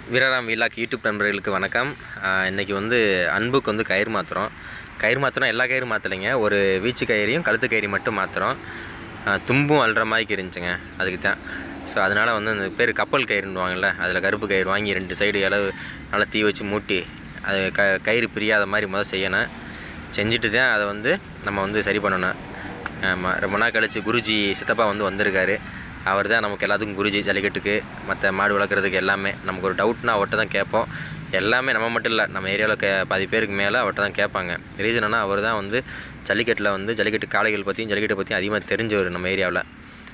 வீரராம் vlog YouTube நண்பர்களுக்கு வணக்கம் ஆஹ் இன்னைக்கு வந்து அன்புக்கு வந்து கயிறு மாற்றுறோம் கயிறு மாற்றுறோம் எல்லா கயிறு மாற்றலைங்க ஒரு வீச்சு கயிறையும் கழுத்து கயிறு மட்டும் மாற்றுறோம் தும்பும் அல்ற மாதிரி இருந்துச்சுங்க அதுக்கு தான் ஸோ அதனால் வந்து அந்த பேர் கப்பல் கயிறுன்னுவாங்கல்ல அதில் கருப்பு கயிறு வாங்கி ரெண்டு சைடு இளவு நல்லா தீ வச்சு மூட்டி அது க கயிறு பிரியாத மாதிரி முதல் செய்யணும் செஞ்சுட்டு தான் அதை வந்து நம்ம வந்து சரி பண்ணணும் ஆமாம் ரொம்ப நாள் கழிச்சு குருஜி சித்தப்பா வந்து வந்திருக்காரு அவர் தான் நமக்கு எல்லாத்துக்கும் குருஜி ஜல்லிக்கட்டுக்கு மற்ற மாடு வளர்க்குறதுக்கு எல்லாமே நமக்கு ஒரு டவுட்னா அவர்கிட்ட தான் கேட்போம் எல்லாமே நம்ம மட்டும் இல்லை நம்ம ஏரியாவில் கே பாதி பேருக்கு மேலே அவர்கிட்ட தான் கேட்பாங்க ரீசன் என்ன அவர் தான் வந்து ஜல்லிக்கட்டில் வந்து ஜல்லிக்கட்டு காளைகள் பற்றியும் ஜல்லிக்கட்டை பற்றியும் அதிகமாக தெரிஞ்சவர் நம்ம ஏரியாவில்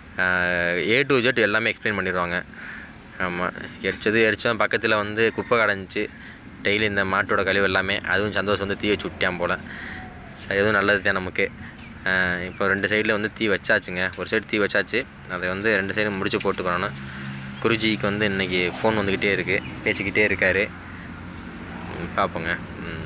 ஏ டு ஜெட் எல்லாமே எக்ஸ்பிளைன் பண்ணிடுவாங்க ஆமாம் எரிச்சது எரிச்சோம் பக்கத்தில் வந்து குப்பை கடைஞ்சி டெய்லி இந்த மாட்டோட கழிவு எல்லாமே அதுவும் சந்தோஷம் வந்து தீ வச்சு விட்டான் போல் சரி எதுவும் நல்லது தான் நமக்கு ஆஹ் இப்போ ரெண்டு சைடில் வந்து தீ வச்சாச்சுங்க ஒரு சைடு தீ வச்சாச்சு அதை வந்து ரெண்டு சைடும் முடிச்சு போட்டுக்கணும் குருஜிக்கு வந்து இன்றைக்கி ஃபோன் வந்துக்கிட்டே இருக்குது பேசிக்கிட்டே இருக்கார் பார்ப்போங்க ம்.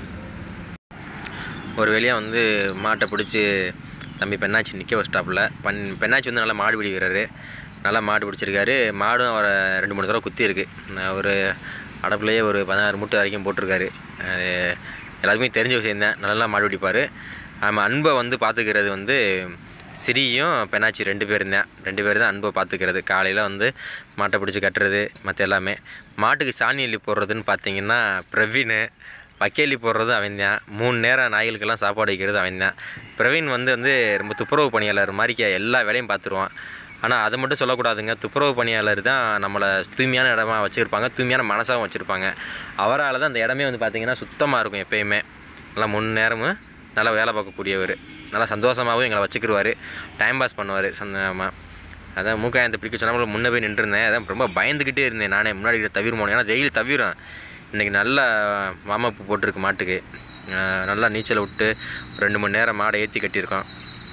ஒரு வழியாக வந்து மாட்டை பிடிச்சி தம்பி பெண்ணாச்சி நிற்க வச்சிட்டாப்புல பண் பெண்ணாச்சி வந்து நல்லா மாடு பிடிக்கிறாரு நல்லா மாடு பிடிச்சிருக்காரு மாடும் அவரை ரெண்டு மூணு தடவை குத்தி இருக்கு ஒரு அடப்புலேயே ஒரு பதினாறு மூட்டை வரைக்கும் போட்டிருக்காரு அது எல்லாருக்குமே தெரிஞ்ச விஷயம் தான் நல்லா மாடு பிடிப்பார் ஆமாம் அன்பை வந்து பார்த்துக்கிறது வந்து சிரியும் பெண்ணாச்சி ரெண்டு பேரும் தான் ரெண்டு பேர் தான் அன்பை பார்த்துக்கிறது காலையில் வந்து மாட்டை பிடிச்சி கட்டுறது மற்ற எல்லாமே மாட்டுக்கு சாணி அள்ளி போடுறதுன்னு பார்த்தீங்கன்னா பிரவீன் வக்கேலி போடுறது அவன் தான் மூணு நேரம் நாய்களுக்கெல்லாம் சாப்பாடு வைக்கிறது அவன் தான் பிரவீன் வந்து வந்து ரொம்ப துப்புரவு பணியாளர் மாதிரிக்க எல்லா வேலையும் பார்த்துருவான் ஆனால் அதை மட்டும் சொல்லக்கூடாதுங்க துப்புரவு பணியாளர் தான் நம்மளை தூய்மையான இடமா வச்சுருப்பாங்க தூய்மையான மனசாகவும் வச்சுருப்பாங்க அவரால் தான் அந்த இடமே வந்து பார்த்திங்கன்னா சுத்தமாக இருக்கும் எப்பயுமே நல்லா மூணு நேரமும் நல்லா வேலை பார்க்கக்கூடியவர் நல்லா சந்தோஷமாகவும் எங்களை வச்சுக்கிருவார் டைம் பாஸ் பண்ணுவார் சந்தமாக அதான் மூக்காயத்தை பிடிக்க சொன்னால் முன்னே போய் நின்றுருந்தேன் அதான் ரொம்ப பயந்துக்கிட்டே இருந்தேன் நானே முன்னாடி தவிர போனேன் ஏன்னா டெய்லி தவிரும் இன்றைக்கி நல்லா மாமாப்பு போட்டிருக்கு மாட்டுக்கு அஹ் நல்லா நீச்சல் விட்டு ரெண்டு மணி நேரம் மாடை ஏற்றி கட்டியிருக்கோம்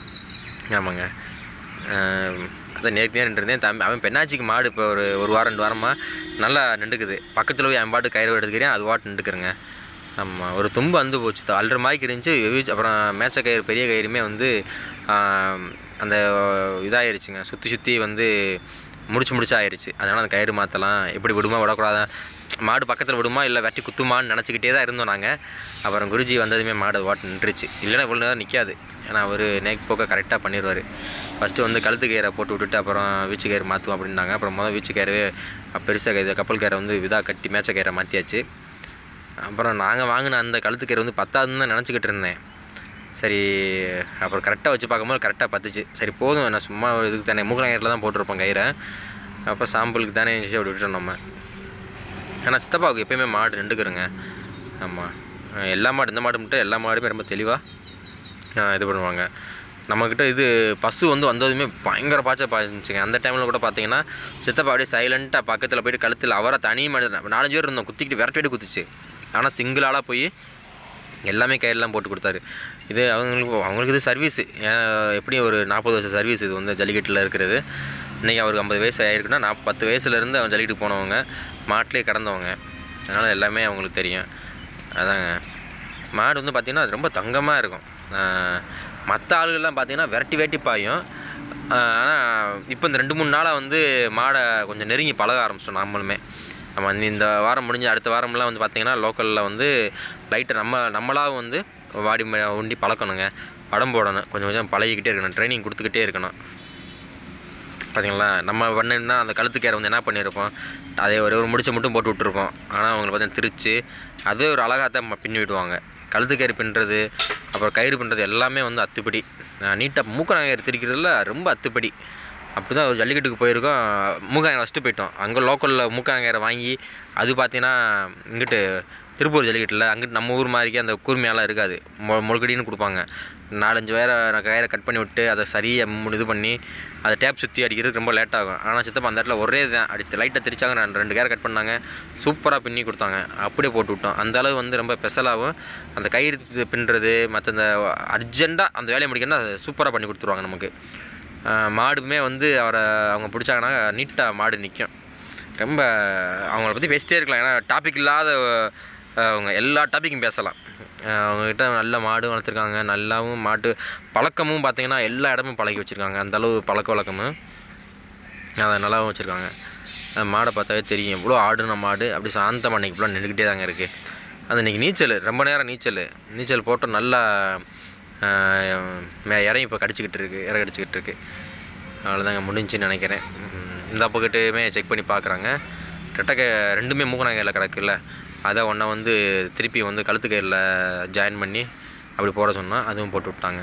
ஆமாங்க அஹ் அதான் நேர்த்தியாக நின்றுருந்தேன் தம்பி அவன் பெண்ணாச்சிக்கு மாடு இப்போ ஒரு ஒரு வாரம் ரெண்டு வாரமாக நல்லா நின்றுக்குது பக்கத்தில் போய் அவன் பாட்டு கயிறு எடுத்துக்கிறேன் அது பாட்டு நின்றுக்குறேங்க ஆமாம் ஒரு தும்பு அந்து போச்சு த- அல்ற மாதிரி இருந்துச்சு வெவி- அப்புறம் மேட்ச கயிறு பெரிய கயிறுமே வந்து ஆம், அந்த இதாயிருச்சுங்க சுற்றி சுற்றி வந்து முடிச்சு முடிச்சு ஆயிருச்சு அதனால் அந்த கயிறு மாற்றலாம் எப்படி விடுமா விடக்கூடாதா மாடு பக்கத்தில் விடுமா இல்லை வெட்டி குத்துமான்னு நினச்சிக்கிட்டே தான் இருந்தோம் நாங்கள் அப்புறம் குருஜி வந்ததுமே மாடு வாட்டு நின்றுச்சு இல்லைன்னா இவ்வளோ நேரம் நிற்காது ஏன்னா அவர் நேக் போக்க கரெக்டாக பண்ணிடுவார் ஃபஸ்ட்டு வந்து கழுத்து கயிறை போட்டு விட்டுட்டு அப்புறம் வீச்சு கயிறு மாற்றுவோம் அப்படின்னாங்க அப்புறம் முதல் வீச்சு கயிறு பெருசாக கயிறு கப்பல் கயிறை வந்து இதாக கட்டி மேட்ச கயிறை மாற்றியாச்சு அப்புறம் நாங்கள் வாங்கின அந்த கழுத்து கயிறு வந்து பத்தாதுன்னு தான் நினச்சிக்கிட்டு இருந்தேன் சரி அப்புறம் கரெக்டாக வச்சு பார்க்கும்போது கரெக்டாக பத்துச்சு சரி போதும் நான் சும்மா ஒரு இதுக்கு தானே மூக்கணாயிரத்தில் தான் போட்டிருப்போம் கயிறை அப்போ சாம்பிளுக்கு தானே இருந்துச்சு அப்படி விட்டுட்டோம் நம்ம ஆனால் சித்தப்பாவுக்கு எப்பயுமே மாடு நின்றுக்குறேங்க ஆமாம் எல்லா மாடு இந்த மாடு மட்டும் எல்லா மாடுமே ரொம்ப தெளிவாக இது பண்ணுவாங்க நம்மக்கிட்ட இது பசு வந்து வந்ததுமே பயங்கர பாய்ச்ச பாய்ச்சிங்க அந்த டைமில் கூட பார்த்தீங்கன்னா சித்தப்பா அப்படியே சைலண்ட்டாக பக்கத்தில் போயிட்டு கழுத்தில் அவரை தனி மாடு நாலஞ்சு பேர் இருந்தோம் குத்திக்கிட்டு விரட்டிட்டு குத்துச்சு ஆனால் சிங்கிளாலாக போய் எல்லாமே கயிறுலாம் போட்டு கொடுத்தாரு இது அவங்களுக்கு அவங்களுக்கு இது சர்வீஸு எப்படியும் ஒரு நாற்பது வருஷம் சர்வீஸ் இது வந்து ஜல்லிக்கட்டில் இருக்கிறது இன்றைக்கி அவருக்கு ஐம்பது வயசு ஆயிருக்குன்னா நான் பத்து வயசுலேருந்து அவன் ஜல்லிக்கட்டுக்கு போனவங்க மாட்டிலே கடந்தவங்க அதனால் எல்லாமே அவங்களுக்கு தெரியும் அதாங்க மாடு வந்து பார்த்திங்கன்னா அது ரொம்ப தங்கமாக இருக்கும் மற்ற ஆளுகள்லாம் பார்த்திங்கன்னா விரட்டி வேட்டி பாயும் ஆனால் இப்போ இந்த ரெண்டு மூணு நாளாக வந்து மாடை கொஞ்சம் நெருங்கி பழக ஆரம்பிச்சிட்டோம் நம்மளுமே நம்ம இந்த- இந்த வாரம் முடிஞ்சு அடுத்த வாரம்லாம் வந்து பார்த்திங்கன்னா லோக்கலில் வந்து லைட்டை நம்ம நம்மளாவும் வந்து வாடி ம- உண்டி பழக்கணுங்க படம் போடணும் கொஞ்சம் கொஞ்சம் பழகிக்கிட்டே இருக்கணும் ட்ரைனிங் கொடுத்துக்கிட்டே இருக்கணும் பார்த்தீங்களா நம்ம பண்ணிருந்தா அந்த கழுத்துக்கேரை வந்து என்ன பண்ணியிருப்போம் அதே ஒரு ஒரு முடிச்சை மட்டும் போட்டு விட்டுருப்போம் ஆனால் அவங்களை பார்த்தீங்கன்னா திரிச்சு அதே ஒரு அழகாக தான் பின்னி விடுவாங்க கழுத்துக்கயிறு பின்னுறது அப்புறம் கயிறு பின்னுறது எல்லாமே வந்து அத்துப்படி நீட்டாக மூக்கணாங்கயிறு திரிக்கிறதுல ரொம்ப அத்துப்படி அப்படி தான் ஒரு ஜல்லிக்கட்டுக்கு போயிருக்கோம் மூக்காங்கரை ஃபஸ்ட்டு போயிட்டோம் அங்கே லோக்கலில் மூக்காங்கரை வாங்கி அது பார்த்தீங்கன்னா இங்கிட்டு திருப்பூர் ஜல்லிக்கட்டில் அங்கிட்டு நம்ம ஊர் மாதிரிக்கே அந்த கூர்மையாலாம் இருக்காது மொ முழுக்கடின்னு கொடுப்பாங்க நாலஞ்சு வேற கயிறை கட் பண்ணி விட்டு அதை சரியாக இது பண்ணி அதை டேப் சுற்றி அடிக்கிறதுக்கு ரொம்ப லேட் ஆகும் ஆனால் சித்தப்பா அந்த இடத்துல ஒரே தான் அடித்து லைட்டை திரிச்சாங்க நான் ரெண்டு கேரை கட் பண்ணாங்க சூப்பராக பின்னி கொடுத்தாங்க அப்படியே போட்டு விட்டோம் அந்த அளவு வந்து ரொம்ப ஸ்பெஷலாகவும் அந்த கயிறு பின்னுறது மற்ற அந்த அர்ஜெண்ட்டாக அந்த வேலையை முடிக்கணும்னா சூப்பராக பண்ணி கொடுத்துருவாங்க நமக்கு ஆஹ் மாடுமே வந்து அவரை அவங்க பிடிச்சாங்கன்னா நீட்டாக மாடு நிற்கும் ரொம்ப அவங்கள பற்றி பேசிட்டே இருக்கலாம் ஏன்னா டாபிக் இல்லாத அஹ், அவங்க எல்லா டாப்பிக்கும் பேசலாம் அஹ், அவங்கக்கிட்ட நல்ல மாடு வளர்த்துருக்காங்க நல்லாவும் மாட்டு பழக்கமும் பார்த்தீங்கன்னா எல்லா இடமும் பழகி வச்சுருக்காங்க அந்த அளவு பழக்க வழக்கமும் அதை நல்லாவும் வச்சுருக்காங்க அந்த மாடை பார்த்தாவே தெரியும் எவ்வளோ ஆடுன மாடு அப்படி சாந்தமாக அன்றைக்கி ஃபுல்லாக நின்றுக்கிட்டே தாங்க இருக்குது அது இன்றைக்கி நீச்சல் ரொம்ப நேரம் நீச்சல் நீச்சல் போட்டு நல்லா ஆஹ், மே- இறையும் இப்போ கடிச்சிக்கிட்டு இருக்கு இற கடிச்சிக்கிட்டு இருக்கு அவ்வளோதாங்க முடிஞ்சுன்னு நினைக்கிறேன் ம், இந்த பக்கத்துமே செக் பண்ணி பார்க்குறாங்க ரெட்டக்கை ரெண்டுமே மூக்கணாங்கையில் கிடக்குல்ல அதை ஒன்றை வந்து திருப்பி வந்து கழுத்து கயிறில் ஜாயின் பண்ணி அப்படி போட சொன்னால் அதுவும் போட்டு விட்டாங்க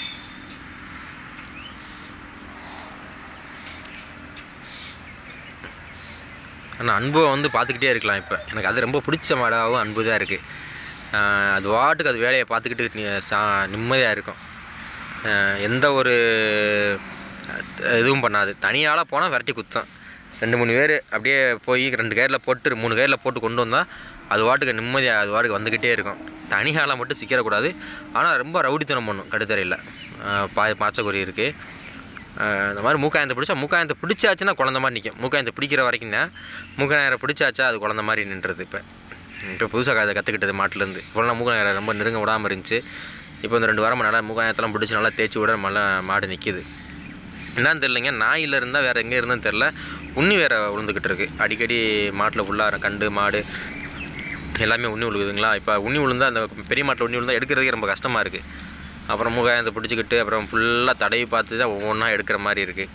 ஆனால் அன்பை வந்து பார்த்துக்கிட்டே இருக்கலாம் இப்போ எனக்கு அது ரொம்ப பிடிச்ச மாடாகவும் அன்பு தான் இருக்குது அது வாட்டுக்கு அது வேலையை பார்த்துக்கிட்டு நி- சா நிம்மதியாக இருக்கும் ஆஹ் எந்த ஒரு அஹ், இதுவும் பண்ணாது தனியாளாக போனால் விரட்டி குத்தம் ரெண்டு மூணு பேர் அப்படியே போய் ரெண்டு கயிறில் போட்டு மூணு கயிறில் போட்டு கொண்டு வந்தால் அது வாட்டுக்கு நிம்மதியாக அது வாட்டுக்கு வந்துக்கிட்டே இருக்கும் தனியாளாக மட்டும் சிக்கிறக்கூடாது ஆனால் ரொம்ப ரவுடித்தனம் பண்ணும் கடுத்தரையில் பா பாச்சக்குறி இருக்குது ஆஹ் இந்த மாதிரி மூக்காயத்தை பிடிச்சா மூக்காயத்தை பிடிச்சாச்சுன்னா குழந்த மாதிரி நிற்கும் மூக்காயத்தை பிடிக்கிற வரைக்கும் தான் மூக்காயிரம் பிடிச்சாச்சா அது குழந்த மாதிரி நின்றுது இப்போ இப்போ புதுசாக அதை கற்றுக்கிட்டது மாட்டிலேருந்து இப்போலாம் மூக்காயிரம் ரொம்ப நெருங்க விடாமல் இருந்துச்சு இப்போ இந்த ரெண்டு வாரமாக நல்லா மூக்காயத்தெல்லாம் பிடிச்சி நல்லா தேய்ச்சி விட நல்லா மாடு நிற்கிது என்னன்னு தெரிலங்க நாயில் இருந்தால் வேறு எங்கே இருந்துன்னு தெரில உண்ணி வேறு விழுந்துக்கிட்டு இருக்கு அடிக்கடி மாட்டில் ஃபுல்லாக கண்டு மாடு எல்லாமே உண்ணி விழுகுதுங்களா இப்போ உண்ணி விழுந்தா அந்த பெரிய மாட்டில் உண்ணி விழுந்தா எடுக்கிறதுக்கே ரொம்ப கஷ்டமாக இருக்குது அப்புறம் மூகாயத்தை பிடிச்சிக்கிட்டு அப்புறம் ஃபுல்லாக தடவி பார்த்து தான் ஒவ்வொன்றா எடுக்கிற மாதிரி இருக்குது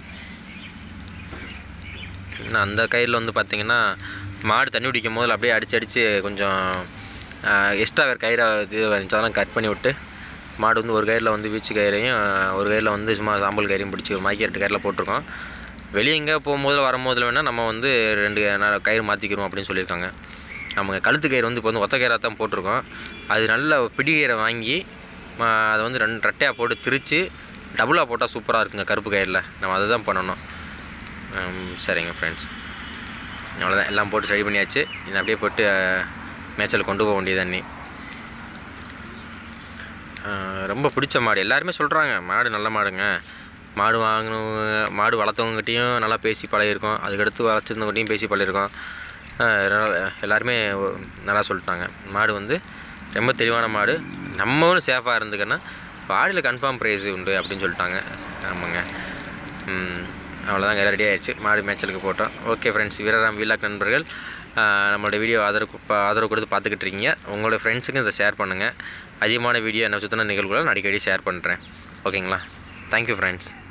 இன்னும் அந்த கயிறில் வந்து பார்த்திங்கன்னா மாடு தண்ணி குடிக்கும் போதில் அப்படியே அடிச்சு அடித்து கொஞ்சம் எக்ஸ்ட்ரா வேறு கயிறை இது வந்துச்சு அதெல்லாம் கட் பண்ணி விட்டு மாடு வந்து ஒரு கயிறில் வந்து வீச்சு கயிறையும் ஒரு கயிறில் வந்து சும்மா சாம்பல் கயிறையும் பிடிச்சி மாக்கி ரெண்டு கயிறில் போட்டிருக்கோம் வெளியே எங்கே போகும்போது வரும்போதில் வேணால் நம்ம வந்து ரெண்டு நா- கயிறு மாற்றிக்கிறோம் அப்படின்னு சொல்லியிருக்காங்க நம்ம கழுத்து கயிறு வந்து இப்போ வந்து ஒத்த கயிறாக தான் போட்டிருக்கோம் அது நல்ல பிடி கயிறை வாங்கி ஆ, அதை வந்து ரெண்டு ரெட்டையாக போட்டு திரித்து டபுளாக போட்டால் சூப்பராக இருக்குங்க கருப்பு கயிறில் நம்ம அதை தான் பண்ணணும் ம், சரிங்க ஃப்ரெண்ட்ஸ் அவ்வளோதான் எல்லாம் போட்டு சரி பண்ணியாச்சு இன்னும் அப்படியே போட்டு அஹ், மேய்ச்சல் கொண்டு போக வேண்டியது அண்ணி ரொம்ப பிடிச்ச மாடு எல்லாருமே சொல்கிறாங்க மாடு நல்ல மாடுங்க மாடு வாங்கினவங்க மாடு வளர்த்தவங்ககிட்டையும் நல்லா பேசி பழகிருக்கோம் அதுக்கடுத்து வளர்த்துருந்தவங்ககிட்டையும் பேசி பழகிருக்கோம் அஹ், நல்லா- எல்லாருமே ஒ- நல்லா சொல்லிட்டாங்க மாடு வந்து ரொம்ப தெளிவான மாடு நம்மளும் சேஃபாக இருந்துக்கன்னா வாடியில் கன்ஃபார்ம் ப்ரைஸ் உண்டு அப்படின்னு சொல்லிட்டாங்க ஆமாங்க ம், அவ்வளோதாங்க எல்லாம் ரெடி ஆயிடுச்சு மாடு மேய்ச்சலுக்கு போட்டோம் ஓகே ஃப்ரெண்ட்ஸ் வீரராம் வீலாக் நண்பர்கள் ஆஹ், நம்மளோட வீடியோ ஆதரவு ப- ஆதரவு கொடுத்து பார்த்துக்கிட்டு இருக்கீங்க உங்களோட ஃப்ரெண்ட்ஸுக்கும் இதை ஷேர் பண்ணுங்கள் அதிகமான வீடியோ என்ன சுற்றின நிகழ்வுகளை நான் அடிக்கடி ஷேர் பண்ணுறேன் ஓகேங்களா தேங்க்யூ ஃப்ரெண்ட்ஸ்